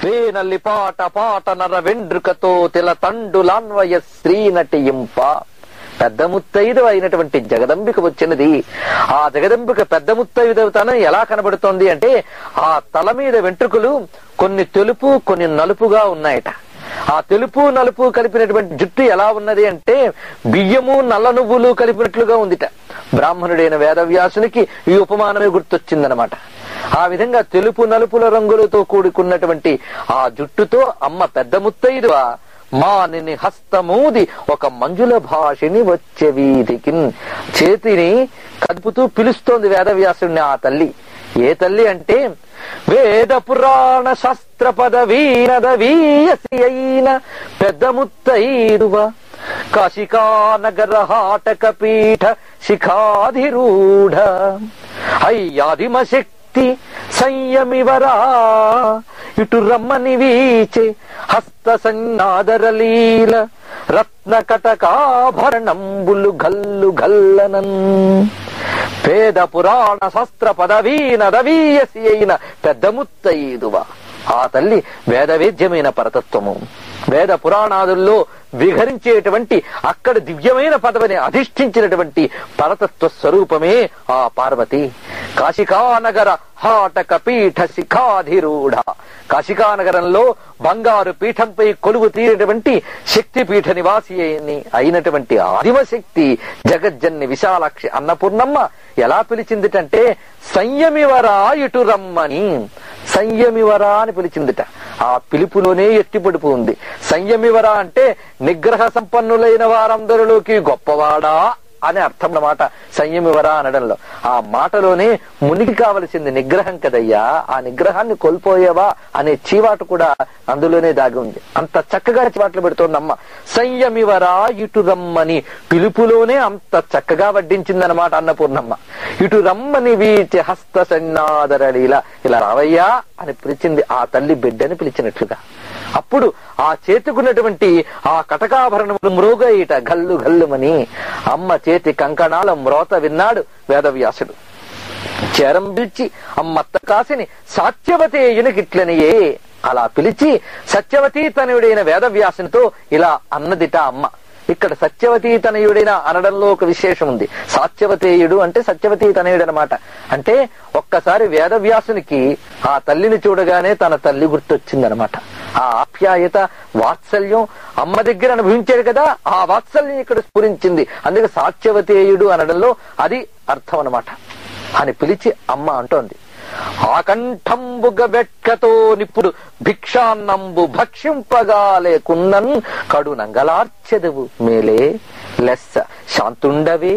వేనల్లి పాట పాట నర వెండ్రుకతో తిల తండులాన్వయ శ్రీనటింప పెద్ద ముత్తైదు అయినటువంటి జగదంబిక వచ్చినది ఆ జగదంబిక పెద్ద ముత్తైదవుతాను ఎలా కనబడుతోంది అంటే ఆ తల మీద వెంట్రుకలు కొన్ని తెలుపు కొన్ని నలుపుగా ఉన్నాయట ఆ తెలుపు నలుపు కలిపినటువంటి జుట్టు ఎలా ఉన్నది అంటే బియ్యము నల్ల నువ్వులు కలిపినట్లుగా ఉందిట బ్రాహ్మణుడైన వేదవ్యాసునికి ఈ ఉపమానమే గుర్తొచ్చిందనమాట ఆ విధంగా తెలుపు నలుపుల రంగులతో కూడుకున్నటువంటి ఆ జుట్టుతో అమ్మ పెద్ద ముత్తైదువా మానిని హస్తమూది ఒక మంజుల భాషని వచ్చే వీధికి చేతిని కదుపుతూ పిలుస్తోంది వేదవ్యాసుడిని ఆ తల్లి ఏ తల్లి అంటే వేద పురాణ శాస్త్ర పదవీనద వీయసి అయిన పెద్ద ముత్తైదువ కాశికానగర హాటక పీఠ శిఖాధిరూఢ అయ్యాదిమ శక్తి సంయమివరా ఇటు రమ్మని వీచే హస్త సన్నాదరలీల రత్న కటకాభరణంబులు గల్లు గల్లనన్ పేద పురాణ శాస్త్ర పదవీ నదవీయసి అయిన పెద్ద ముత్తైదువ ఆ తల్లి వేదవేద్యమైన పరతత్వము వేద పురాణాదుల్లో విహరించేటువంటి అక్కడ దివ్యమైన పదవిని అధిష్ఠించినటువంటి పరతత్వ స్వరూపమే ఆ పార్వతి కాశికానగర హాటక పీఠ శిఖాధిరూఢ కాశికానగరంలో బంగారు పీఠంపై కొలువు తీరినటువంటి శక్తి పీఠ నివాసి అయిన- అయినటువంటి ఆదిమశక్తి జగజ్జన్ని విశాలాక్షి అన్నపూర్ణమ్మ ఎలా పిలిచిందిటంటే సంయమివరా ఇటు రమ్మని సంయమివరా అని పిలిచిందిట ఆ పిలుపులోనే ఎత్తిపడుపు ఉంది సంయమివరా అంటే నిగ్రహ సంపన్నులైన వారందరిలోకి గొప్పవాడా అని అర్థం అన్నమాట సంయమివరా అనడంలో ఆ మాటలోనే మునికి కావలసింది నిగ్రహం కదయ్యా ఆ నిగ్రహాన్ని కోల్పోయేవా అనే చీవాటు కూడా అందులోనే దాగి ఉంది అంత చక్కగా చీవాట్లు పెడుతోంది అమ్మ సంయమివరా ఇటు రమ్మని పిలుపులోనే అంత చక్కగా వడ్డించిందనమాట అన్నపూర్ణమ్మ ఇటు రమ్మని వీచి హస్త సన్నాదరళీల ఇలా రావయ్యా అని పిలిచింది ఆ తల్లి బిడ్డని పిలిచినట్లుగా అప్పుడు ఆ చేతుకున్నటువంటి ఆ కటకాభరణములు మ్రోగయిట గల్లు గల్లుమని అమ్మ చేతి కంకణాల మ్రోత విన్నాడు వేదవ్యాసుడు చేరం పిలిచి అమ్మత్త కాసిని సాత్యవతేయునికిట్లనియే అలా పిలిచి సత్యవతీ తనయుడైన వేదవ్యాసునితో ఇలా అన్నదిట అమ్మ ఇక్కడ సత్యవతీ తనయుడైన అనడంలో ఒక విశేషం ఉంది సాత్యవతేయుడు అంటే సత్యవతీ తనయుడు అనమాట అంటే ఒక్కసారి వేదవ్యాసునికి ఆ తల్లిని చూడగానే తన తల్లి గుర్తొచ్చిందనమాట ఆ ఆప్యాయత వాత్సల్యం అమ్మ దగ్గర అనుభవించాడు కదా ఆ వాత్సల్యం ఇక్కడ స్ఫురించింది అందుకే సాత్యవతేయుడు అనడంలో అది అర్థం అనమాట అని పిలిచి అమ్మ అంటోంది ఆకంఠంబుగ వెట్కతో నిప్పుడు భిక్షాన్నంబు భక్షింపగా లేకున్నన్ కడు నంగలార్చెదవు మేలే లెస్స శాంతుండవే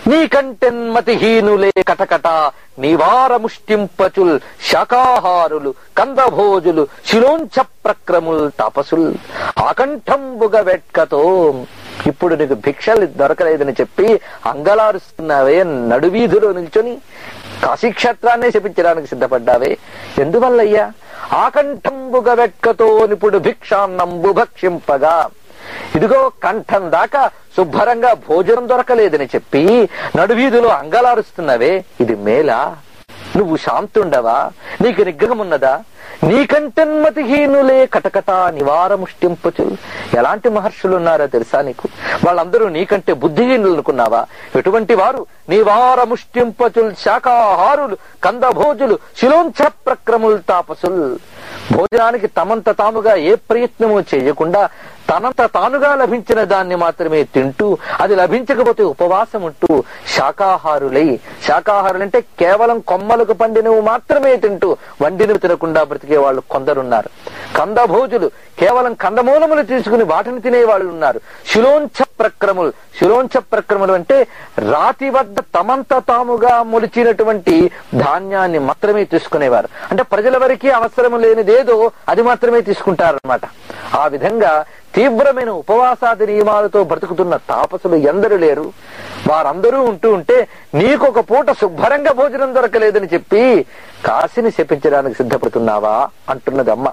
నీకంటెన్మతిహీనులే కటకట నివార ముష్టింపచుల్ శాకాహారులు కందభోజులు శిలోంచ ప్రక్రముల్ తపసుల్ ఆకంఠంబుగ వెట్కతో ఇప్పుడు నీకు భిక్షలు దొరకలేదని చెప్పి అంగలారుస్తున్నావే నడువీధిలో నిల్చొని కాశీక్షేత్రాన్నే శపించడానికి సిద్ధపడ్డావే ఎందువల్లయ్యా ఆకంఠంబుగ వెట్కతో నిపుడు భిక్షాన్నంబు భక్షింపగా ఇదిగో కంఠం దాకా శుభ్రంగా భోజనం దొరకలేదని చెప్పి నడువీధిలో అంగలారుస్తున్నావే ఇది మేలా నువ్వు శాంతుండవా నీకు నిగ్రహం ఉన్నదా నీకంటెన్మతిహీనులే కటకట నివారముష్టింపచు ఎలాంటి మహర్షులు ఉన్నారో తెలుసా నీకు వాళ్ళందరూ నీకంటే బుద్ధిహీనులు అనుకున్నావా ఎటువంటి వారు నివారముష్టింపచుల్ శాకాహారులు కందభోజులు శిలోంచ ప్రక్రముల్ తాపసుల్ భోజనానికి తమంత తాముగా ఏ ప్రయత్నము చేయకుండా తనంత తానుగా లభించిన దాన్ని మాత్రమే తింటూ అది లభించకపోతే ఉపవాసం ఉంటూ శాకాహారులై శాకాహారులంటే కేవలం కొమ్మలకు పండినవి మాత్రమే తింటూ వండినవి తినకుండా బ్రతికే వాళ్ళు కొందరున్నారు కందభోజులు కేవలం కందమూలములు తీసుకుని వాటిని తినే వాళ్ళు ఉన్నారు శిలోంచ ప్రక్రములు శిలోంచ ప్రక్రములు అంటే రాతి వద్ద తమంత తాముగా మొలిచినటువంటి ధాన్యాన్ని మాత్రమే తీసుకునేవారు అంటే ప్రజల వరకు అవసరం లేనిదేదో అది మాత్రమే తీసుకుంటారనమాట ఆ విధంగా తీవ్రమైన ఉపవాసాది నియమాలతో బ్రతుకుతున్న తాపసులు ఎందరు లేరు వారందరూ ఉంటూ ఉంటే నీకొక పూట శుభ్రంగా భోజనం దొరకలేదని చెప్పి కాశీని శపించడానికి సిద్ధపడుతున్నావా అంటున్నది అమ్మ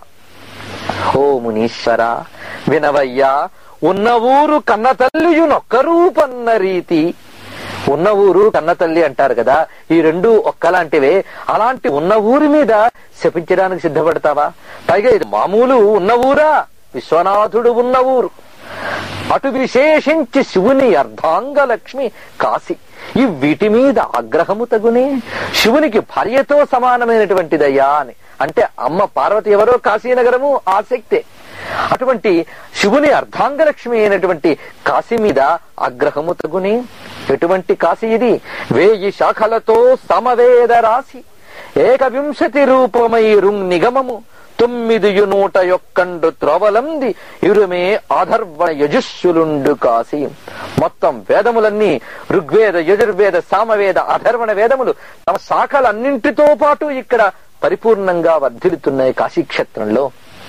ఓ మునీశ్వర వినవయ్యా ఉన్న ఊరు కన్న తల్లియునొక్క రూపన్న రీతి ఉన్న ఊరు కన్న తల్లి అంటారు కదా ఈ రెండు ఒక్కలాంటివే అలాంటి ఉన్న ఊరి మీద శపించడానికి సిద్ధపడతావా పైగా ఇది మామూలు ఉన్న ఊరా విశ్వనాథుడు ఉన్న ఊరు అటు విశేషించి శివుని అర్ధాంగ లక్ష్మి కాశీ ఈ వీటి మీద ఆగ్రహము తగునే శివునికి భార్యతో సమానమైనటువంటిదయ్యా అని అంటే అమ్మ పార్వతి ఎవరో కాశీనగరము ఆసక్తే అటువంటి శివుని అర్ధాంగలక్ష్మి అయినటువంటి కాశీ మీద ఆగ్రహము తగుని ఎటువంటి కాశీ ఇది వేయి శాఖలతో సమవేద రాశి ఏకవింశతి రూపమై రుం నిగమము తొమ్మిది నూట యొక్కండు త్రోవలంది ఇరుమే ఆధర్వ యజుస్సులుండు కాశీ మొత్తం వేదములన్నీ ఋగ్వేద యజుర్వేద సామవేద అధర్వణ వేదములు తమ శాఖలన్నింటితో పాటు ఇక్కడ పరిపూర్ణంగా వర్ధిల్లుతున్నాయి కాశీక్షేత్రంలో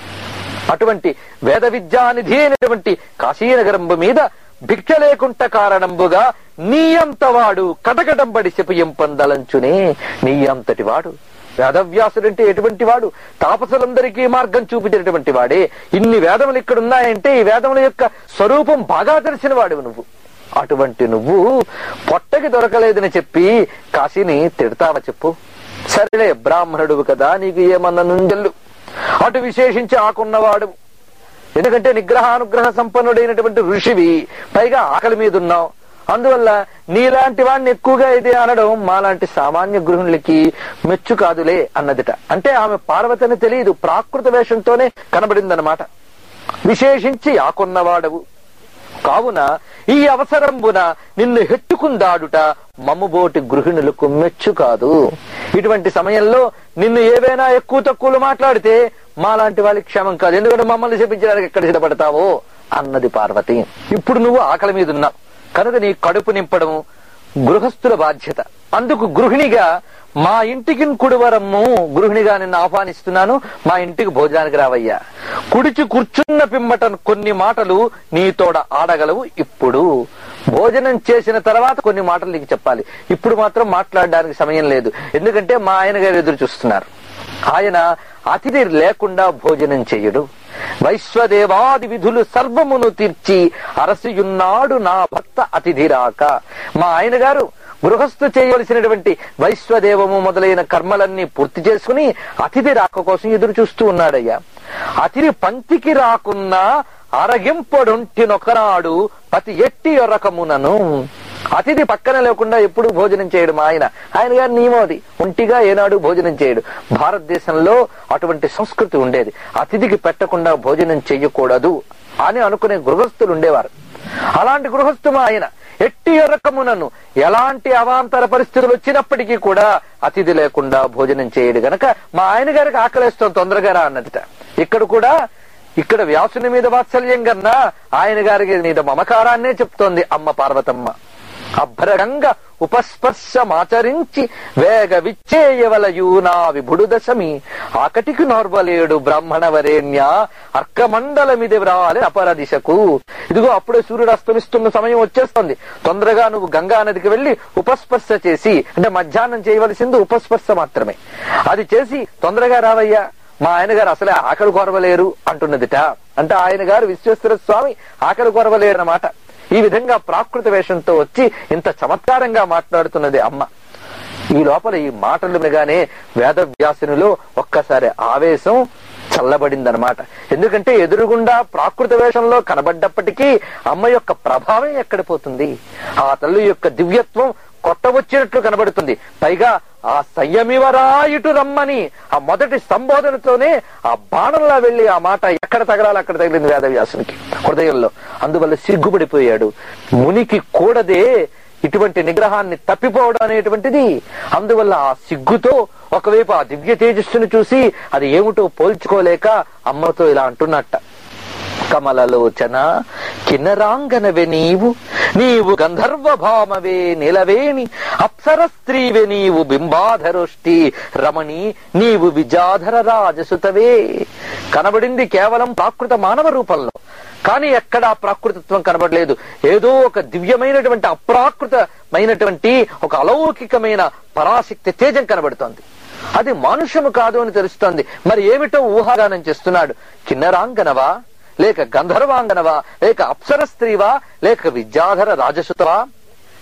అటువంటి వేద విద్యానిధి అయినటువంటి కాశీనగరంబు మీద భిక్ష లేకుంట కారణంబుగా నీయంత వాడు కటకటంబడి శపయింపందలంచునే నీయంతటి వాడు వేదవ్యాసుడంటే ఎటువంటి వాడు తాపసులందరికీ మార్గం చూపించినటువంటి వాడే ఇన్ని వేదములు ఇక్కడ ఉన్నాయంటే ఈ వేదముల యొక్క స్వరూపం బాగా తెలిసిన వాడు నువ్వు అటువంటి నువ్వు పొట్టకి దొరకలేదని చెప్పి కాశీని తిడతావా చెప్పు సరేలే బ్రాహ్మణుడు కదా నీకు ఏమన్నా నుంజల్లు అటు విశేషించి ఆకున్నవాడు ఎందుకంటే నిగ్రహానుగ్రహ సంపన్నుడైనటువంటి ఋషివి పైగా ఆకలి మీద ఉన్నావు అందువల్ల నీలాంటి వాడిని ఎక్కువగా ఇది అనడం మాలాంటి సామాన్య గృహిణులకి మెచ్చు కాదులే అన్నదిట అంటే ఆమె పార్వతిని తెలియదు ప్రాకృత వేషంతోనే కనబడిందనమాట విశేషించి ఆకున్నవాడవు కావున ఈ అవసరంబున నిన్ను హెట్టుకుందాడుట మమ్ముబోటి గృహిణులకు మెచ్చు కాదు ఇటువంటి సమయంలో నిన్ను ఏవైనా ఎక్కువ తక్కువలు మాట్లాడితే మాలాంటి వాళ్ళకి క్షమం కాదు ఎందుకంటే మమ్మల్ని చెప్పించడానికి ఎక్కడ సిద్ధపడతావో అన్నది పార్వతి ఇప్పుడు నువ్వు ఆకలి మీద ఉన్నావు కనుక నీ కడుపు నింపడం గృహస్థుల బాధ్యత అందుకు గృహిణిగా మా ఇంటికి కుడివరము గృహిణిగా నిన్ను ఆహ్వానిస్తున్నాను మా ఇంటికి భోజనానికి రావయ్యా కుడిచి కూర్చున్న పిమ్మట కొన్ని మాటలు నీతోడ ఆడగలవు ఇప్పుడు భోజనం చేసిన తర్వాత కొన్ని మాటలు నీకు చెప్పాలి ఇప్పుడు మాత్రం మాట్లాడడానికి సమయం లేదు ఎందుకంటే మా ఆయన గారు ఎదురు చూస్తున్నారు ఆయన అతిథి లేకుండా భోజనం చెయ్యడు వైశ్వదేవాది విధులు సర్వమును తీర్చి అరసియున్నాడు నా భర్త అతిథి రాక మా ఆయన గారు గృహస్థు చేయవలసినటువంటి వైశ్వదేవము మొదలైన కర్మలన్నీ పూర్తి చేసుకుని అతిథి రాక కోసం ఎదురు చూస్తూ ఉన్నాడయ్యా అతిథి పంక్తికి రాకున్నా అరగింపడొంటినొకనాడు పతి ఎట్టి యొరకమునను అతిథి పక్కన లేకుండా ఎప్పుడు భోజనం చేయడు మా ఆయన ఆయన గారి నియమం అది ఒంటిగా ఏనాడు భోజనం చేయడు భారతదేశంలో అటువంటి సంస్కృతి ఉండేది అతిథికి పెట్టకుండా భోజనం చెయ్యకూడదు అని అనుకునే గృహస్థులు ఉండేవారు అలాంటి గృహస్థు మా ఆయన ఎట్టి ఎరకమునను ఎలాంటి అవాంతర పరిస్థితులు వచ్చినప్పటికీ కూడా అతిథి లేకుండా భోజనం చేయడు గనక మా ఆయన గారికి ఆకలిస్తాం తొందరగా రా అన్నదిట ఇక్కడ కూడా ఇక్కడ వ్యాసుని మీద వాత్సల్యం కన్నా ఆయన గారికి మీద మమకారాన్నే చెప్తోంది అమ్మ పార్వతమ్మ అభ్రగంగ ఉపస్పర్శమాచరించి వేగ విచ్చేయవలయు నా విభుడు దశమి ఆకటికి నోర్వలేడు బ్రాహ్మణ వరేణ్య అర్కమండలమిది వ్రాలి అపర దిశకు ఇదిగో అప్పుడే సూర్యుడు అస్తమిస్తున్న సమయం వచ్చేస్తుంది తొందరగా నువ్వు గంగా నదికి వెళ్లి ఉపస్పర్శ చేసి అంటే మధ్యాహ్నం చేయవలసింది ఉపస్పర్శ మాత్రమే అది చేసి తొందరగా రావయ్యా మా ఆయన గారు అసలే ఆకలి కొరవలేరు అంటున్నదిట అంటే ఆయన గారు విశ్వేశ్వర స్వామి ఆకలి కొరవలేరు అన్నమాట ఈ విధంగా ప్రాకృత వేషంతో వచ్చి ఇంత చమత్కారంగా మాట్లాడుతున్నది అమ్మ ఈ లోపల ఈ మాటలు వినగానే వేదవ్యాసునిలో ఒక్కసారి ఆవేశం చల్లబడిందనమాట ఎందుకంటే ఎదురుగుండా ప్రాకృత వేషంలో కనబడ్డప్పటికీ అమ్మ యొక్క ప్రభావం ఎక్కడ పోతుంది ఆ తల్లి యొక్క దివ్యత్వం కొట్టవచ్చినట్లు కనబడుతుంది పైగా ఆ సంయమివరాయుటు రమ్మని ఆ మొదటి సంబోధనతోనే ఆ బాణంలా వెళ్లి ఆ మాట ఎక్కడ తగలాలి అక్కడ తగిలింది వేదవ్యాసునికి హృదయంలో అందువల్ల సిగ్గుపడిపోయాడు మునికి కూడదే ఇటువంటి నిగ్రహాన్ని తప్పిపోవడం అనేటువంటిది అందువల్ల ఆ సిగ్గుతో ఒకవైపు ఆ దివ్య తేజస్సును చూసి అది ఏమిటో పోల్చుకోలేక అమ్మతో ఇలా అంటున్నట్ట కమలలోచన కిన్నరాంగనవే నీవు నీవు గంధర్వ భామవే నిలవేణి అప్సర స్త్రీవే నీవు బింబాధరోష్టి రమణి నీవు విజాధర రాజసుతవే కనబడింది కేవలం ప్రాకృత మానవ రూపంలో కానీ ఎక్కడా ప్రాకృతత్వం కనబడలేదు ఏదో ఒక దివ్యమైనటువంటి అప్రాకృతమైనటువంటి ఒక అలౌకికమైన పరాశక్తి తేజం కనబడుతోంది అది మానుషము కాదు అని తెలుస్తోంది మరి ఏమిటో ఊహాగానం చేస్తున్నాడు కిన్నరాంగనవా లేక గంధర్వాంగనవా లేక అప్సర స్త్రీవా లేక విద్యాధర రాజసుతవా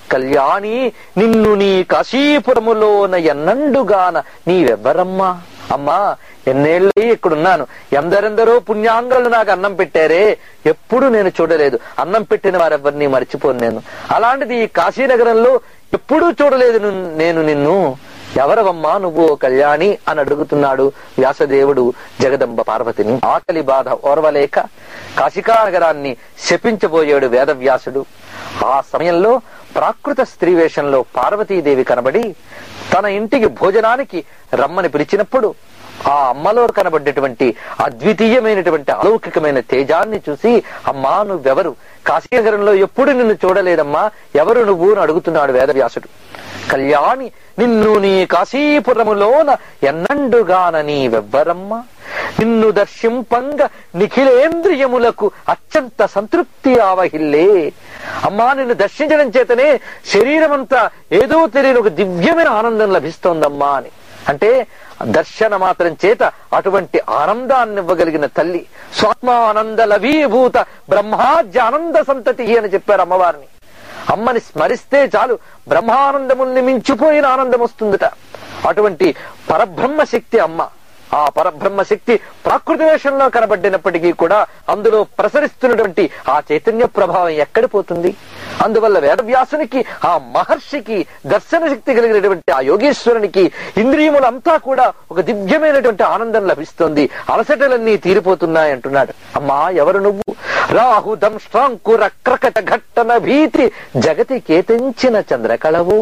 కళ్యాణి నిన్ను నీ కాశీపురములోన ఎన్నండుగాన నీవెవ్వరమ్మా అమ్మా ఎన్నేళ్ళే ఇక్కడున్నాను ఎందరెందరో పుణ్యాంగలు నాకు అన్నం పెట్టారే ఎప్పుడు నేను చూడలేదు అన్నం పెట్టిన వారెవ్వరిని మర్చిపోను నేను అలాంటిది ఈ కాశీనగరంలో ఎప్పుడూ చూడలేదు ను- నేను నిన్ను ఎవరవమ్మా నువ్వు ఓ కళ్యాణి అని అడుగుతున్నాడు వ్యాసదేవుడు జగదంబ పార్వతిని ఆకలి బాధ ఓర్వలేక కాశికా నగరాన్ని శపించబోయాడు వేదవ్యాసుడు ఆ సమయంలో ప్రాకృత స్త్రీ వేషంలో పార్వతీదేవి కనబడి తన ఇంటికి భోజనానికి రమ్మని పిలిచినప్పుడు ఆ అమ్మలో కనబడ్డటువంటి అద్వితీయమైనటువంటి అలౌకికమైన తేజాన్ని చూసి అమ్మా నువ్వెవరు కాశీనగరంలో ఎప్పుడు నిన్ను చూడలేదమ్మా ఎవరు నువ్వు అని అడుగుతున్నాడు వేదవ్యాసుడు కళ్యాణి నిన్ను నీ కాశీపురములోన ఎన్నండుగాన నీవెవ్వరమ్మ నిన్ను దర్శింపంగ నిఖిలేంద్రియములకు అత్యంత సంతృప్తి ఆవహిల్లే అమ్మా నిన్ను దర్శించడం చేతనే శరీరమంతా ఏదో తెలియని ఒక దివ్యమైన ఆనందం లభిస్తోందమ్మా అని అంటే దర్శన మాత్రం చేత అటువంటి ఆనందాన్ని ఇవ్వగలిగిన తల్లి స్వాత్మానంద లవీభూత బ్రహ్మాజ్య ఆనంద సంతతి అని చెప్పారు అమ్మవారిని అమ్మని స్మరిస్తే చాలు బ్రహ్మానందముల్ని మించిపోయిన ఆనందం వస్తుందట అటువంటి పరబ్రహ్మ శక్తి అమ్మ ఆ పరబ్రహ్మ శక్తి ప్రాకృతి వేషంలో కనబడినప్పటికీ కూడా అందులో ప్రసరిస్తున్నటువంటి ఆ చైతన్య ప్రభావం ఎక్కడి పోతుంది అందువల్ల వేదవ్యాసునికి ఆ మహర్షికి దర్శన శక్తి కలిగినటువంటి ఆ యోగేశ్వరునికి ఇంద్రియములంతా కూడా ఒక దివ్యమైనటువంటి ఆనందం లభిస్తుంది అలసటలన్నీ తీరిపోతున్నాయి అంటున్నాడు అమ్మా ఎవరు నువ్వు రాహు దంష్ట్రాంకుర క్రకట ఘట్టన భీతి జగతి కేతించిన చంద్రకళవు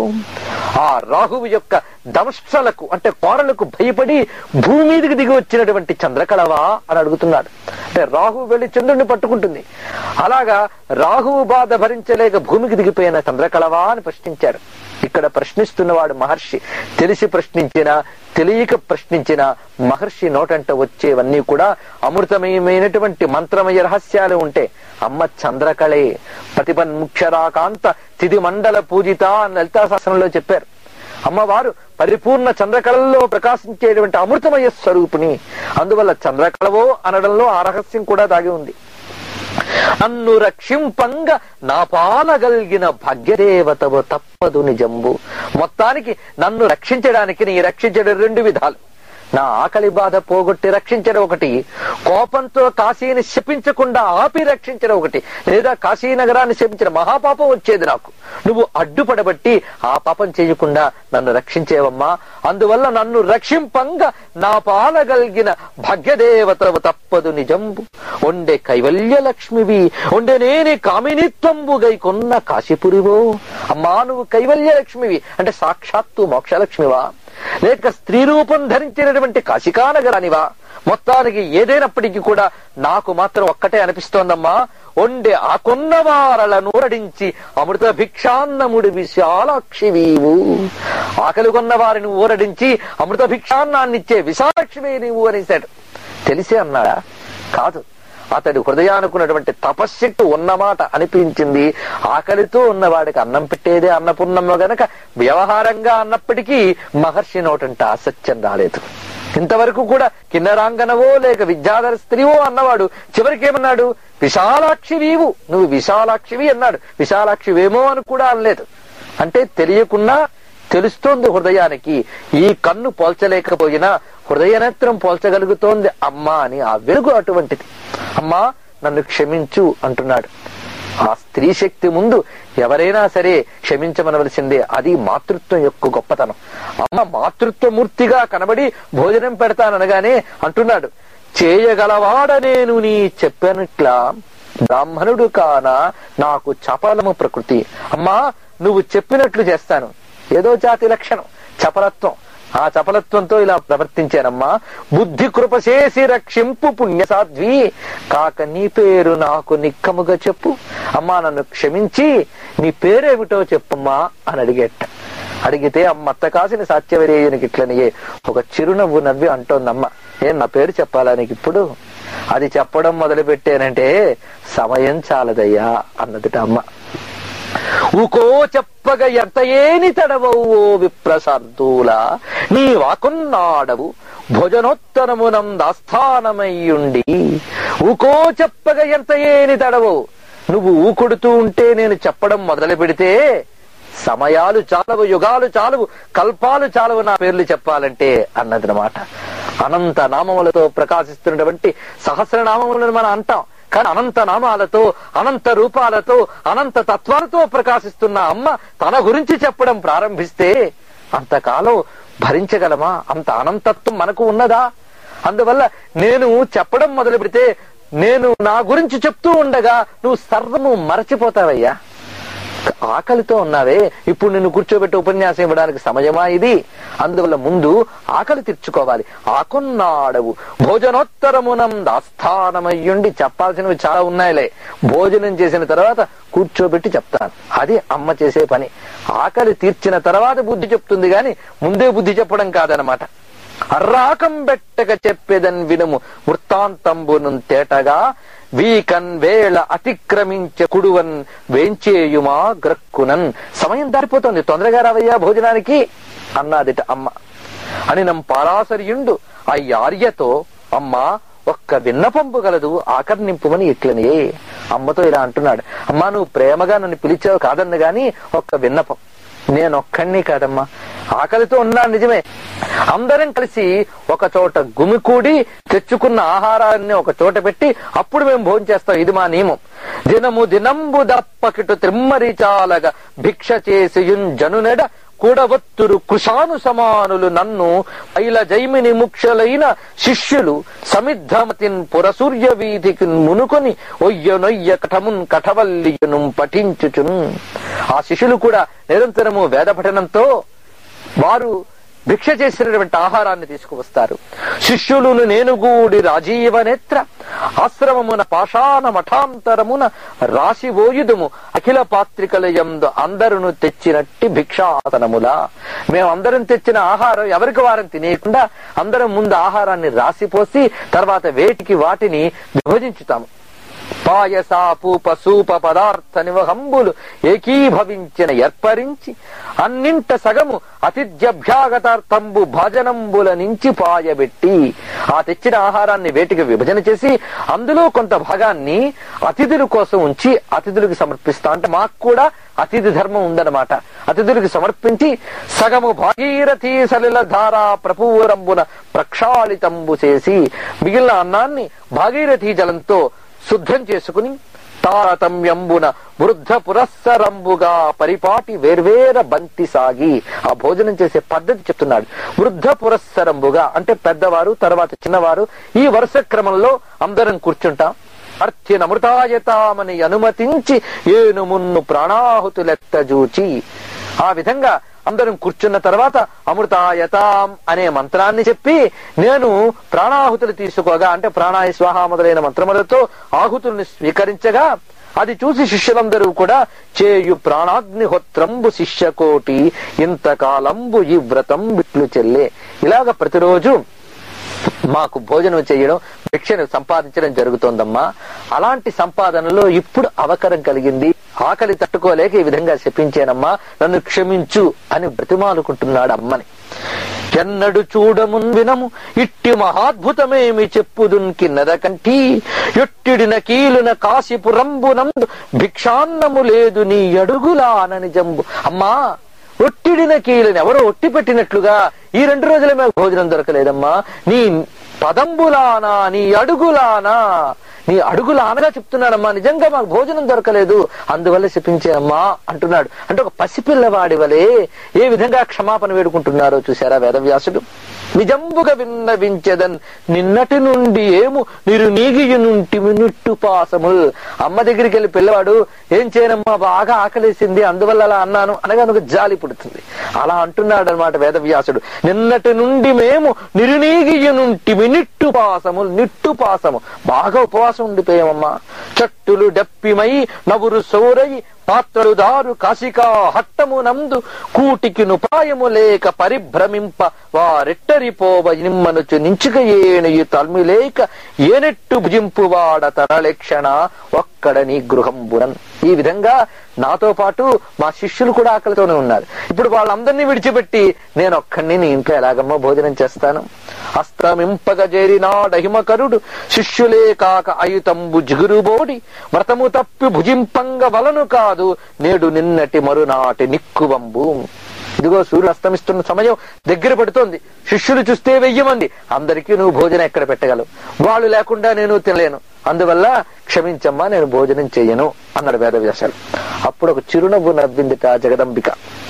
ఆ రాహువు యొక్క దంష్ట్రలకు అంటే కోరలకు భయపడి భూమి మీదకి దిగి వచ్చినటువంటి చంద్రకళవా అని అడుగుతున్నాడు అంటే రాహువు వెళ్లి చంద్రుడిని పట్టుకుంటుంది అలాగా రాహువు బాధ భరించలేక భూమికి దిగిపోయిన చంద్రకళవా అని ప్రశ్నించాడు ఇక్కడ ప్రశ్నిస్తున్నవాడు మహర్షి తెలిసి ప్రశ్నించిన తెలియక ప్రశ్నించిన మహర్షి నోటంట వచ్చేవన్నీ కూడా అమృతమయమైనటువంటి మంత్రమయ రహస్యాలు ఉంటే అమ్మ చంద్రకళే ప్రతిపన్ ముఖ్యరాకాంత తిది మండల పూజిత అని లలితా శాస్త్రంలో చెప్పారు అమ్మవారు పరిపూర్ణ చంద్రకళల్లో ప్రకాశించేటువంటి అమృతమయ స్వరూపిణి అందువల్ల చంద్రకళవో అనడంలో ఆ రహస్యం కూడా దాగి ఉంది నన్ను రక్షింపంగ నా పాలగలిగిన భాగ్యదేవతవు తప్పదు నిజంబు మొత్తానికి నన్ను రక్షించడానికి నీ రక్షించడం రెండు విధాలు నా ఆకలి బాధ పోగొట్టి రక్షించడం ఒకటి కోపంతో కాశీని శపించకుండా ఆపి రక్షించడం ఒకటి లేదా కాశీ నగరాన్ని శపించిన మహాపాపం వచ్చేది నాకు నువ్వు అడ్డుపడబట్టి ఆ పాపం చేయకుండా నన్ను రక్షించేవమ్మా అందువల్ల నన్ను రక్షింపంగా నా పాలగలిగిన భాగ్యదేవతవు తప్పదు నిజంబు ఒండే కైవల్య లక్ష్మివి ఒండే నేనే కామినిత్వంబు గైకొన్న కాశీపురివో అమ్మా నువ్వు కైవల్య లక్ష్మివి అంటే సాక్షాత్తు మోక్షలక్ష్మివా లేక స్త్రీ రూపం ధరించినటువంటి కాశికానగరానివా మొత్తానికి ఏదైనప్పటికీ కూడా నాకు మాత్రం ఒక్కటే అనిపిస్తోందమ్మా ఒండె ఆ కొన్నవారల నూరడించి అమృత భిక్షాన్నముడి విశాలాక్షివీవు ఆకలి కొన్న వారిని ఊరడించి అమృత భిక్షాన్నాన్నిచ్చే విశాలాక్షివే నీవు అనేశాడు తెలిసే అన్నాడా కాదు అతడి హృదయానుకున్నటువంటి తపశ్శక్తి ఉన్నమాట అనిపించింది ఆకలితో ఉన్నవాడికి అన్నం పెట్టేదే అన్నపూర్ణమ్మ గనక వ్యవహారంగా అన్నప్పటికీ మహర్షి నోటంట అసత్యం రాలేదు ఇంతవరకు కూడా కిన్నరాంగనవో లేక విద్యాధర స్త్రీవో అన్నవాడు చివరికి ఏమన్నాడు విశాలాక్షివీవు నువ్వు విశాలాక్షివి అన్నాడు విశాలాక్షివేమో అని కూడా అనలేదు అంటే తెలియకున్నా తెలుస్తోంది హృదయానికి ఈ కన్ను పోల్చలేకపోయినా హృదయనేత్రం పోల్చగలుగుతోంది అమ్మా అని ఆ వెలుగు అటువంటిది అమ్మా నన్ను క్షమించు అంటున్నాడు ఆ స్త్రీ శక్తి ముందు ఎవరైనా సరే క్షమించమనవలసిందే అది మాతృత్వం యొక్క గొప్పతనం అమ్మ మాతృత్వ మూర్తిగా కనబడి భోజనం పెడతాననగానే అంటున్నాడు చేయగలవాడ నేను నీ చెప్పనట్లా బ్రాహ్మణుడు కాన నాకు చపలము ప్రకృతి అమ్మా నువ్వు చెప్పినట్లు చేస్తాను ఏదో జాతి లక్షణం చపలత్వం ఆ చపలత్వంతో ఇలా ప్రవర్తించానమ్మా బుద్ధి కృప చేసి రక్షింపు పుణ్య సాధ్వి కాక నీ పేరు నాకు నిక్కముగా చెప్పు అమ్మా నన్ను క్షమించి నీ పేరేమిటో చెప్పమ్మా అని అడిగేట అడిగితే అమ్మ అత్త కాసిన సాత్యవరేయునికి ఇట్లనియే ఒక చిరునవ్వు నవ్వి అంటోందమ్మ ఏం నా పేరు చెప్పాలా నీకు ఇప్పుడు అది చెప్పడం మొదలు పెట్టానంటే సమయం చాలదయ్యా అన్నదిట అమ్మ ఊకో చెప్పగ ఎంత ఏని తడవవు విప్రసార్దూల నీ వాకున్నాడవు భోజనోత్తరమునం దాస్థానమయ్యుండి ఊకో చెప్పగ ఎంత ఏని తడవవు నువ్వు ఊకుడుతూ ఉంటే నేను చెప్పడం మొదలు పెడితే సమయాలు చాలవు యుగాలు చాలవు కల్పాలు చాలవు నా పేర్లు చెప్పాలంటే అన్నదనమాట అనంత నామములతో ప్రకాశిస్తున్నటువంటి సహస్రనామములను మనం అంటాం కానీ అనంత నామాలతో అనంత రూపాలతో అనంత తత్వాలతో ప్రకాశిస్తున్న అమ్మ తన గురించి చెప్పడం ప్రారంభిస్తే అంతకాలం భరించగలమా అంత అనంతత్వం మనకు ఉన్నదా అందువల్ల నేను చెప్పడం మొదలు పెడితే నేను నా గురించి చెప్తూ ఉండగా నువ్వు సర్వము మరచిపోతావయ్యా ఆకలితో ఉన్నావే ఇప్పుడు నిన్ను కూర్చోబెట్టి ఉపన్యాసం ఇవ్వడానికి సమయమా ఇది అందువల్ల ముందు ఆకలి తీర్చుకోవాలి ఆకున్నాడవు భోజనోత్తరమునం దాస్థానమయ్యుండి చెప్పాల్సినవి చాలా ఉన్నాయిలే భోజనం చేసిన తర్వాత కూర్చోబెట్టి చెప్తాను అది అమ్మ చేసే పని ఆకలి తీర్చిన తర్వాత బుద్ధి చెప్తుంది గాని ముందే బుద్ధి చెప్పడం కాదనమాట అర్రాకం బెట్టక చెప్పేదన్ వినుము వృత్తాంతంబును తేటగా వీకన్ వేళ అతిక్రమించ కుడువన్ వేంచేయుమా గ్రక్కునన్ సమయం దారిపోతుంది తొందరగా రావయ్యా భోజనానికి అన్నాదిట అమ్మ అని నం పారాసర్యుండు ఆ యార్యతో అమ్మ ఒక్క విన్నపంపు గలదు ఆకర్ణింపుమని ఇట్లనే అమ్మతో ఇలా అంటున్నాడు అమ్మా నువ్వు ప్రేమగా నన్ను పిలిచావు కాదన్న గాని ఒక్క విన్నపం నేనొక్కడిని కాదమ్మా ఆకలితో ఉన్నాను నిజమే అందరం కలిసి ఒక చోట గుమికూడి తెచ్చుకున్న ఆహారాన్ని ఒక చోట పెట్టి అప్పుడు మేము భోజనం చేస్తాం ఇది మా నియమం దినము దినంబు దప్పకిటు త్రిమ్మరిచాలగా భిక్ష చేసియున్ జనునెడ కూడవత్తురు కృషాను సమానులు నన్ను ఐల జైమిని ముక్షలైన శిష్యులు సమిద్ధమతిన్ పురసూర్య వీధికి మునుకొని ఒయ్యనొయ్య కఠమున్ కఠవల్లియును పఠించుచున్ ఆ శిష్యులు కూడా నిరంతరము వేద పఠనంతో వారు భిక్ష చేసినటువంటి ఆహారాన్ని తీసుకువస్తారు శిష్యులను నేను గూడి రాజీవ నేత్ర ఆశ్రమమున పాషాణ మఠాంతరమున రాశివోయుదుము అఖిల పాత్రికల యందు అందరును తెచ్చినట్టి భిక్షాసనములా మేమందరం తెచ్చిన ఆహారం ఎవరికి వారం తినేయకుండా అందరం ముందు ఆహారాన్ని రాసిపోసి తర్వాత వేటికి వాటిని విభజించుతాము పాయస పూప సూప పదార్థ నివహంబులు ఏకీభవించిన ఏర్పరించి అన్నింట సగము అతిథ్యభ్యాగతార్థంబు భజనంబుల నుంచి పాయబెట్టి ఆ తెచ్చిన ఆహారాన్ని వేటికి విభజన చేసి అందులో కొంత భాగాన్ని అతిథుల కోసం ఉంచి అతిథులకు సమర్పిస్తా అంటే మాకు కూడా అతిథి ధర్మం ఉందన్నమాట అతిథులకు సమర్పించి సగము భాగీరథీ సలిల ధారా ప్రపూరంబున ప్రక్షాళితంబు చేసి మిగిలిన అన్నాన్ని భాగీరథీ జలంతో శుద్ధం చేసుకుని తారతమ్యంబున వృద్ధ పురస్సరంబుగా పరిపాటి వేర్వేర బంతి సాగి ఆ భోజనం చేసే పద్ధతి చెప్తున్నాడు వృద్ధ పురస్సరంబుగా అంటే పెద్దవారు తర్వాత చిన్నవారు ఈ వరుస క్రమంలో అందరం కూర్చుంటాం అర్థినమృతాయతామని అనుమతించి ఏను మున్ను ప్రాణాహుతులెత్తజూచి ఆ విధంగా అందరం కూర్చున్న తర్వాత అమృతాయతాం అనే మంత్రాన్ని చెప్పి నేను ప్రాణాహుతులు తీసుకోగా అంటే ప్రాణాయ స్వాహ మొదలైన మంత్రములతో ఆహుతుల్ని స్వీకరించగా అది చూసి శిష్యులందరూ కూడా చేయు ప్రాణాగ్నిహోత్రంబు శిష్యకోటి ఇంతకాలంబు ఈ వ్రతం బిట్లు చెల్లే ఇలాగ ప్రతిరోజు మాకు భోజనం చేయడం భిక్షను సంపాదించడం జరుగుతోందమ్మా అలాంటి సంపాదనలో ఇప్పుడు అవకరం కలిగింది ఆకలి తట్టుకోలేక ఈ విధంగా శపించానమ్మా నన్ను క్షమించు అని బ్రతిమాలుకుంటున్నాడు అమ్మని ఎన్నడు చూడమున్ వినము ఇట్టి మహాద్భుతమేమి చెప్పుదున్కి నరకంటి ఎట్టిడిన కీలున కాశీపురంబునందు భిక్షాన్నము లేదు నీ అడుగులానని జంబు అమ్మా ఒట్టిడిన కీలను ఎవరో ఒట్టి పెట్టినట్లుగా ఈ రెండు రోజులే మాకు భోజనం దొరకలేదమ్మా నీ పదంబులానా నీ అడుగులానా నీ అడుగులానగా చెప్తున్నాడమ్మా నిజంగా మాకు భోజనం దొరకలేదు అందువల్ల శపించామ్మా అంటున్నాడు అంటే ఒక పసిపిల్లవాడి వలె ఏ విధంగా క్షమాపణ వేడుకుంటున్నారో చూసారా వేదవ్యాసుడు నిజంబుగా విన్నవించెదన్ నిన్నటి నుండి ఏము మీరు నీగియునుంటి నిట్టు పాసముల్ అమ్మ దగ్గరికి వెళ్ళి పిల్లవాడు ఏం చేయనమ్మా బాగా ఆకలేసింది అందువల్ల అలా అన్నాను అనగా నాకు జాలి పుడుతుంది అలా అంటున్నాడు అనమాట వేదవ్యాసుడు నిన్నటి నుండి మేము నిరునీగియునుంటి నిట్టు పాసముల్ నిట్టు పాసము బాగా ఉపవాసం ఉండిపోయామమ్మా చట్టులు డప్పిమై నవురు సౌరై పాత్రలు దారు కాశికా హట్టము నందు కూటికి నుపాయము లేక పరిభ్రమింప వారెట్టరిపోవ నిమ్మనుచు నించుక ఏనుయు తల్మిలేక ఏనెట్టు భుజింపు వాడ తరలక్షణ ఒక్కడ నీ గృహంబునన్ ఈ విధంగా నాతో పాటు మా శిష్యులు కూడా ఆకలితోనే ఉన్నారు ఇప్పుడు వాళ్ళందరినీ విడిచిపెట్టి నేను ఒక్కడిని నీ ఇంట్లో ఎలాగమ్మో భోజనం చేస్తాను అస్తమింపగ చేరినాడహిమకరుడు శిష్యులే కాక అయుతంబు జిగురుబోడి వ్రతము తప్పి భుజింపంగ వలను కాదు నేడు నిన్నటి మరునాటి నిక్కువంబు ఇదిగో సూర్యుడు అస్తమిస్తున్న సమయం దగ్గర పడుతోంది శిష్యులు చూస్తే వెయ్యి మంది అందరికీ నువ్వు భోజనం ఎక్కడ పెట్టగలవు వాళ్ళు లేకుండా నేను తినలేను అందువల్ల క్షమించమ్మా నేను భోజనం చెయ్యను అన్నాడు వేదవ్యాసాలు అప్పుడు ఒక చిరునవ్వు నవ్విందిట జగదంబిక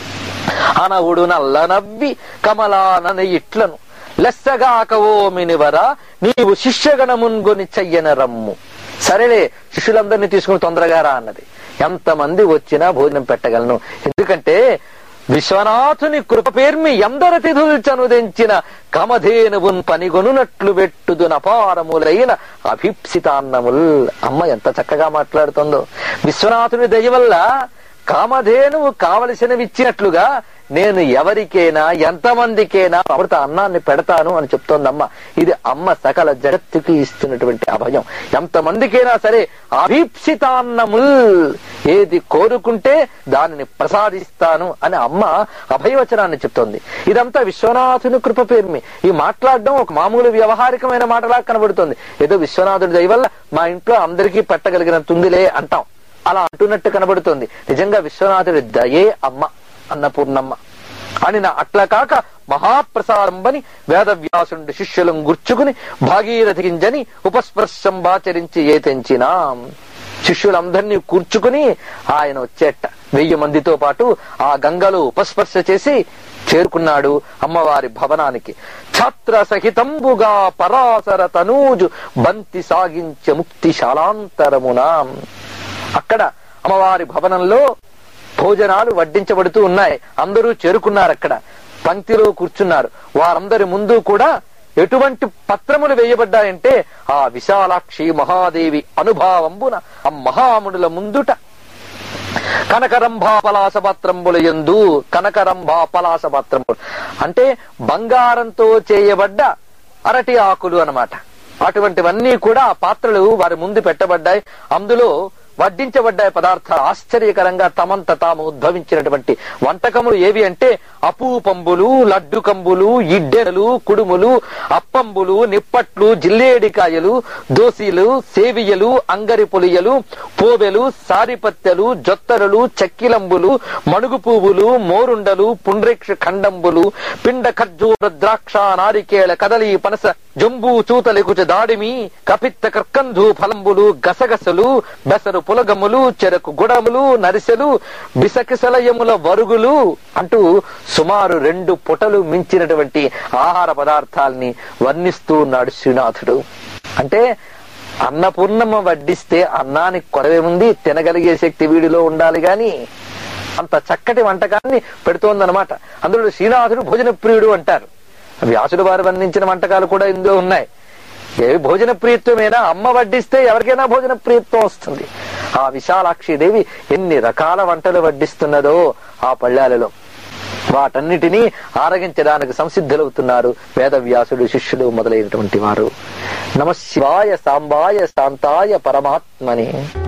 అనవుడు నల్ల నవ్వి కమలానన ఇట్లను లెస్సగాకవో మినివరా నీవు శిష్యగణమున్గొని చెయ్యన రమ్ము సరేలే శిష్యులందరినీ తీసుకుని తొందరగా రా అన్నది ఎంతమంది వచ్చినా భోజనం పెట్టగలను ఎందుకంటే విశ్వనాథుని కృప పేర్మి ఎందరతిథులు చనుదించిన కమధేనువున్ పనిగొనునట్లు వెట్టుదున అపారములైన అభిప్సితాన్నముల్ అమ్మ ఎంత చక్కగా మాట్లాడుతుందో విశ్వనాథుని దయ వల్ల కామధేనువు కావలసినవి ఇచ్చినట్లుగా నేను ఎవరికైనా ఎంతమందికైనా అమృత అన్నాన్ని పెడతాను అని చెప్తోందమ్మ ఇది అమ్మ సకల జగత్తుకి ఇస్తున్నటువంటి అభయం ఎంతమందికైనా సరే అభీప్సితాన్నముల్ ఏది కోరుకుంటే దానిని ప్రసాదిస్తాను అని అమ్మ అభయవచనాన్ని చెప్తోంది ఇదంతా విశ్వనాథుని కృప పేరుమి ఈ మాట్లాడడం ఒక మామూలు వ్యవహారికమైన మాటలా కనబడుతుంది ఏదో విశ్వనాథుడి దయ వల్ల మా ఇంట్లో అందరికీ పెట్టగలిగినంతుందిలే అంటాం అలా అంటున్నట్టు కనబడుతుంది నిజంగా విశ్వనాథుడి దయే అమ్మ అన్నపూర్ణమ్మ అని నా అట్లా కాక మహాప్రసారంబని వేదవ్యాసుండి శిష్యులను గుర్చుకుని భాగీరథింజని ఉపస్పర్శంబాచరించి ఏ తెంచినా శిష్యులందరినీ కూర్చుకుని ఆయన వచ్చేట వెయ్యి మందితో పాటు ఆ గంగలో ఉపస్పర్శ చేసి చేరుకున్నాడు అమ్మవారి భవనానికి ఛాత్ర సహితంబుగా పరాసర తనూజు బంతి సాగించే ముక్తి శాలాంతరమునా అక్కడ అమ్మవారి భవనంలో భోజనాలు వడ్డించబడుతూ ఉన్నాయి అందరూ చేరుకున్నారు అక్కడ పంక్తిలో కూర్చున్నారు వారందరి ముందు కూడా ఎటువంటి పత్రములు వేయబడ్డాయంటే ఆ విశాలాక్షి మహాదేవి అనుభావంబున ఆ మహామునుల ముందుట కనకరంభా పలాస పత్రంబుల ఎందు కనకరంభా పలాస పత్రములు అంటే బంగారంతో చేయబడ్డ అరటి ఆకులు అన్నమాట అటువంటివన్నీ కూడా ఆ పాత్రలు వారి ముందు పెట్టబడ్డాయి అందులో వడ్డించబడ్డాయి పదార్థాలు ఆశ్చర్యకరంగా తమంత తాము ఉద్భవించినటువంటి వంటకములు ఏవి అంటే అపూపంబులు లడ్డు కంబులు ఇడ్డెలు కుడుములు అప్పంబులు నిప్పట్లు జిల్లేడికాయలు దోసీలు సేవియలు అంగరి పులియలు పోవెలు సారిపత్తెలు జొత్తరలు చక్కిలంబులు మణుగు పువ్వులు మోరుండలు పుండ్రేక్ష ఖండంబులు పిండ ఖర్జూర ద్రాక్ష నారికేళ కదలి పనస జంబూ చూతలికుచ దాడిమి కపిత్త కర్కంధు ఫలంబులు గసగసలు బెసరు పులగములు చెరకు గుడములు నరిసెలు బిసకిసలయముల వరుగులు అంటూ సుమారు రెండు పుటలు మించినటువంటి ఆహార పదార్థాల్ని వర్ణిస్తూ ఉన్నాడు శ్రీనాథుడు అంటే అన్నపూర్ణమ్మ వడ్డిస్తే అన్నానికి కొరవేముంది తినగలిగే శక్తి వీడిలో ఉండాలి గాని అంత చక్కటి వంటకాన్ని పెడుతోందనమాట అందులో శ్రీనాథుడు భోజన ప్రియుడు అంటారు వ్యాసుడు వారు వర్ణించిన వంటకాలు కూడా ఇందులో ఉన్నాయి ఏ భోజన ప్రియత్వమేనా అమ్మ వడ్డిస్తే ఎవరికైనా భోజన ప్రియత్వం వస్తుంది ఆ విశాలాక్షి దేవి ఎన్ని రకాల వంటలు వడ్డిస్తున్నదో ఆ పళ్ళాలలో వాటన్నిటినీ ఆరగించడానికి సంసిద్ధులవుతున్నారు వేదవ్యాసుడు శిష్యులు మొదలైనటువంటి వారు నమ శివాయ సాంబాయ శాంతాయ పరమాత్మని